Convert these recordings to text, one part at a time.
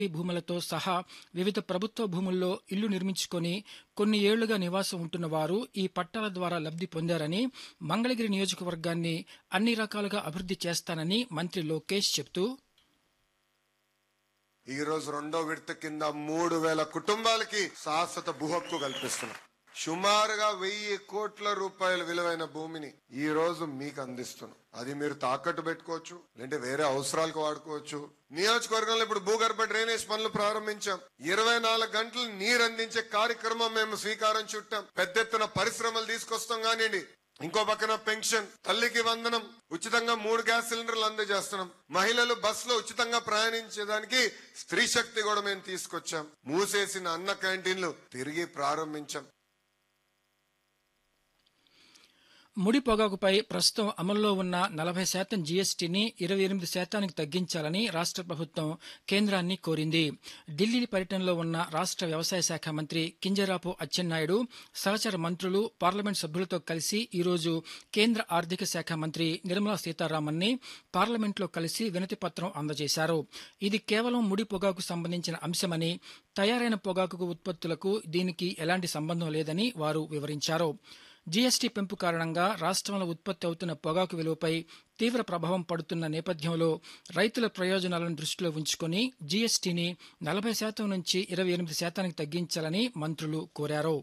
భూములతో సహా వివిధ ప్రభుత్వ భూముల్లో ఇళ్లు నిర్మించుకొని కొన్ని ఏళ్లుగా నివాసం ఉంటున్న వారు ఈ పట్టాల ద్వారా లబ్ధి పొందారని మంగళగిరి నియోజకవర్గాన్ని అన్ని రకాలుగా అభివృద్ధి చేస్తానని మంత్రి లోకేష్ చెబుతూ ఈ రోజు రెండో విడత కింద మూడు వేల కుటుంబాలకి శాశ్వత భూ హక్కు కల్పిస్తున్నాం సుమారుగా వెయ్యి కోట్ల రూపాయల విలువైన భూమిని ఈ రోజు మీకు అందిస్తున్నాం అది మీరు తాకట్టు పెట్టుకోవచ్చు లేదంటే వేరే అవసరాలకు వాడుకోవచ్చు నియోజకవర్గంలో ఇప్పుడు భూగర్భ డ్రైనేజ్ పనులు ప్రారంభించాం ఇరవై నాలుగు గంటలు నీరు అందించే కార్యక్రమం మేము స్వీకారం చుట్టాం పెద్ద ఎత్తున పరిశ్రమలు తీసుకొస్తాం కానివ్వండి ఇంకో పక్కన పెన్షన్ తల్లికి వందనం ఉచితంగా మూడు గ్యాస్ సిలిండర్లు అందజేస్తున్నాం మహిళలు బస్సులో ఉచితంగా ప్రయాణించేదానికి స్త్రీ శక్తి కూడా మేము తీసుకొచ్చాం మూసేసిన అన్న క్యాంటీన్లు తిరిగి ప్రారంభించాం ముడి పొగాకుపై ప్రస్తుతం అమల్లో ఉన్న నలభై శాతం జీఎస్టీని ఇరవై ఎనిమిది శాతానికి తగ్గించాలని రాష్ట్ర ప్రభుత్వం కేంద్రాన్ని కోరింది ఢిల్లీ పర్యటనలో ఉన్న రాష్ట్ర వ్యవసాయ శాఖ మంత్రి కింజరాపు అచ్చెన్నాయుడు సహచర మంత్రులు పార్లమెంట్ సభ్యులతో కలిసి ఈరోజు కేంద్ర ఆర్థిక శాఖ మంత్రి నిర్మలా సీతారామన్ని పార్లమెంట్లో కలిసి వినతి పత్రం అందజేశారు ఇది కేవలం ముడి పొగాకు సంబంధించిన అంశమని తయారైన పొగాకు ఉత్పత్తులకు దీనికి ఎలాంటి సంబంధం లేదని వారు వివరించారు జీఎస్టీ పెంపు కారణంగా రాష్ట్రంలో ఉత్పత్తి అవుతున్న పొగాకు విలువపై తీవ్ర ప్రభావం పడుతున్న నేపథ్యంలో రైతుల ప్రయోజనాలను దృష్టిలో ఉంచుకొని జీఎస్టీని నలభై శాతం నుంచి ఇరవై ఎనిమిది శాతానికి తగ్గించాలని మంత్రులు కోరారు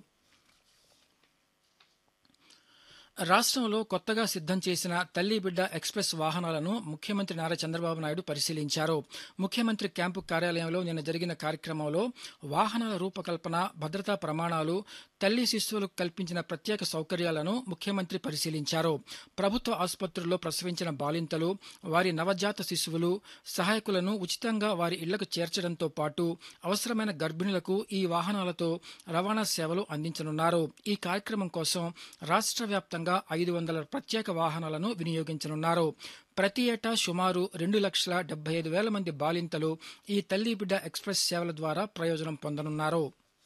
రాష్ట్రంలో కొత్తగా సిద్ధం చేసిన తల్లి బిడ్డ ఎక్స్ప్రెస్ వాహనాలను ముఖ్యమంత్రి నారా చంద్రబాబు నాయుడు పరిశీలించారు ముఖ్యమంత్రి క్యాంపు కార్యాలయంలో నిన్న జరిగిన కార్యక్రమంలో వాహనాల రూపకల్పన భద్రతా ప్రమాణాలు తల్లి శిశువులకు కల్పించిన ప్రత్యేక సౌకర్యాలను ముఖ్యమంత్రి పరిశీలించారు ప్రభుత్వ ఆసుపత్రుల్లో ప్రసవించిన బాలింతలు వారి నవజాత శిశువులు సహాయకులను ఉచితంగా వారి ఇళ్లకు చేర్చడంతో పాటు అవసరమైన గర్భిణులకు ఈ వాహనాలతో రవాణా సేవలు అందించనున్నారు ఈ కార్యక్రమం కోసం రాష్ట్ర వ్యాప్తంగా ఐదు వందల ప్రత్యేక వాహనాలను వినియోగించనున్నారు ప్రతి ఏటా సుమారు రెండు లక్షల డెబ్బై ఐదు వేల మంది బాలింతలు ఈ తల్లి బిడ్డ ఎక్స్ప్రెస్ సేవల ద్వారా ప్రయోజనం పొందనున్నారు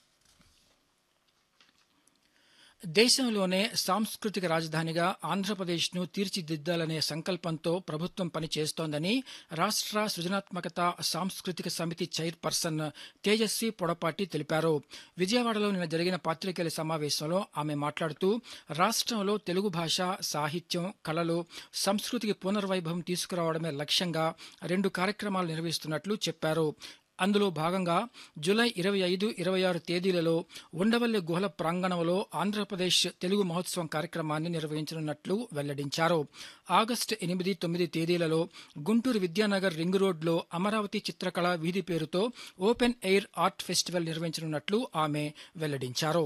దేశంలోనే సాంస్కృతిక రాజధానిగా ఆంధ్రప్రదేశ్ను తీర్చిదిద్దాలనే సంకల్పంతో ప్రభుత్వం పనిచేస్తోందని రాష్ట్ర సృజనాత్మకత సాంస్కృతిక సమితి చైర్పర్సన్ తేజస్వి పొడపాటి తెలిపారు విజయవాడలో నిన్న జరిగిన పాత్రికేయుల సమావేశంలో ఆమె మాట్లాడుతూ రాష్ట్రంలో తెలుగు భాష సాహిత్యం కళలు సంస్కృతికి పునర్వైభవం తీసుకురావడమే లక్ష్యంగా రెండు కార్యక్రమాలు నిర్వహిస్తున్నట్లు చెప్పారు అందులో భాగంగా జూలై ఇరవై ఐదు ఇరవై ఆరు తేదీలలో ఉండవల్లి గుహల ప్రాంగణంలో ఆంధ్రప్రదేశ్ తెలుగు మహోత్సవం కార్యక్రమాన్ని నిర్వహించనున్నట్లు వెల్లడించారు ఆగస్టు ఎనిమిది తొమ్మిది తేదీలలో గుంటూరు విద్యానగర్ రింగ్ రోడ్లో అమరావతి చిత్రకళ వీధి పేరుతో ఓపెన్ ఎయిర్ ఆర్ట్ ఫెస్టివల్ నిర్వహించనున్నట్లు ఆమె వెల్లడించారు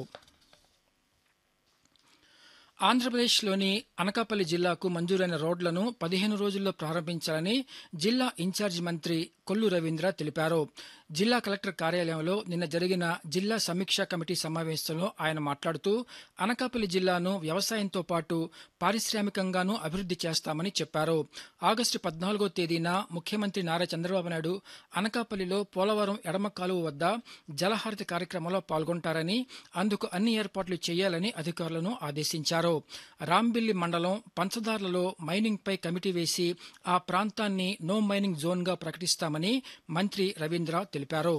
ఆంధ్రప్రదేశ్లోని అనకాపల్లి జిల్లాకు మంజూరైన రోడ్లను పదిహేను రోజుల్లో ప్రారంభించాలని జిల్లా ఇన్ఛార్జి మంత్రి కొల్లు రవీంద్ర తెలిపారు జిల్లా కలెక్టర్ కార్యాలయంలో నిన్న జరిగిన జిల్లా సమీక్షా కమిటీ సమావేశంలో ఆయన మాట్లాడుతూ అనకాపల్లి జిల్లాను వ్యవసాయంతో పాటు పారిశ్రామికంగానూ అభివృద్ధి చేస్తామని చెప్పారు ఆగస్టు పద్నాలుగో తేదీన ముఖ్యమంత్రి నారా చంద్రబాబు నాయుడు అనకాపల్లిలో పోలవరం ఎడమ కాలువ వద్ద జలహారతి కార్యక్రమంలో పాల్గొంటారని అందుకు అన్ని ఏర్పాట్లు చేయాలని అధికారులను ఆదేశించారు రాంబిల్లి మండలం పంచదార్లలో మైనింగ్ పై కమిటీ వేసి ఆ ప్రాంతాన్ని నో మైనింగ్ జోన్ గా ప్రకటిస్తామని మంత్రి రవీంద్ర తెలిపారు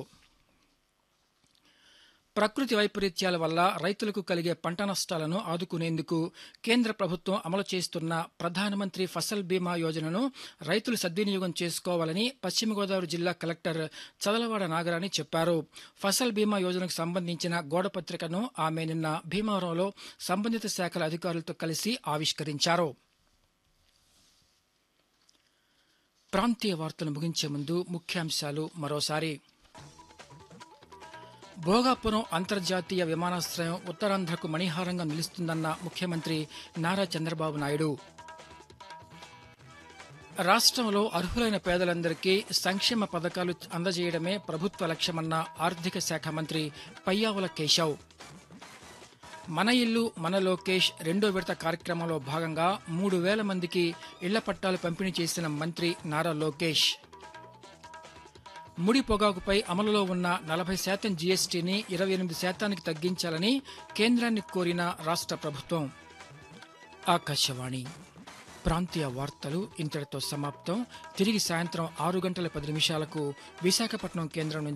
ప్రకృతి వైపరీత్యాల వల్ల రైతులకు కలిగే పంట నష్టాలను ఆదుకునేందుకు కేంద్ర ప్రభుత్వం అమలు చేస్తున్న ప్రధానమంత్రి ఫసల్ బీమా యోజనను రైతులు సద్వినియోగం చేసుకోవాలని పశ్చిమ గోదావరి జిల్లా కలెక్టర్ చదలవాడ నాగరాణి చెప్పారు ఫసల్ బీమా యోజనకు సంబంధించిన గోడపత్రికను ఆమె నిన్న భీమవరంలో సంబంధిత శాఖల అధికారులతో కలిసి ఆవిష్కరించారు ప్రాంతీయ వార్తలు ముగించే ముందు ముఖ్యాంశాలు మరోసారి భోగాపురం అంతర్జాతీయ విమానాశ్రయం ఉత్తరాంధ్రకు మణిహారంగా నిలుస్తుందన్న ముఖ్యమంత్రి నారా చంద్రబాబు నాయుడు రాష్ట్రంలో అర్హులైన పేదలందరికీ సంక్షేమ పథకాలు అందజేయడమే ప్రభుత్వ లక్ష్యమన్న ఆర్థిక శాఖ మంత్రి పయ్యావుల కేశవ్ మన ఇల్లు మన లోకేష్ రెండో విడత కార్యక్రమంలో భాగంగా మూడు వేల మందికి ఇళ్ల పట్టాలు పంపిణీ చేసిన మంత్రి నారా లోకేష్ ముడి పొగాకుపై అమలులో ఉన్న నలభై శాతం జీఎస్టీని ఇరవై ఎనిమిది శాతానికి తగ్గించాలని కేంద్రాన్ని కోరిన రాష్ట్ర ప్రభుత్వం ఆకాశవాణి ప్రాంతీయ వార్తలు ఇంతటితో సమాప్తం తిరిగి సాయంత్రం ఆరు గంటల పది నిమిషాలకు విశాఖపట్నం కేంద్రం నుంచి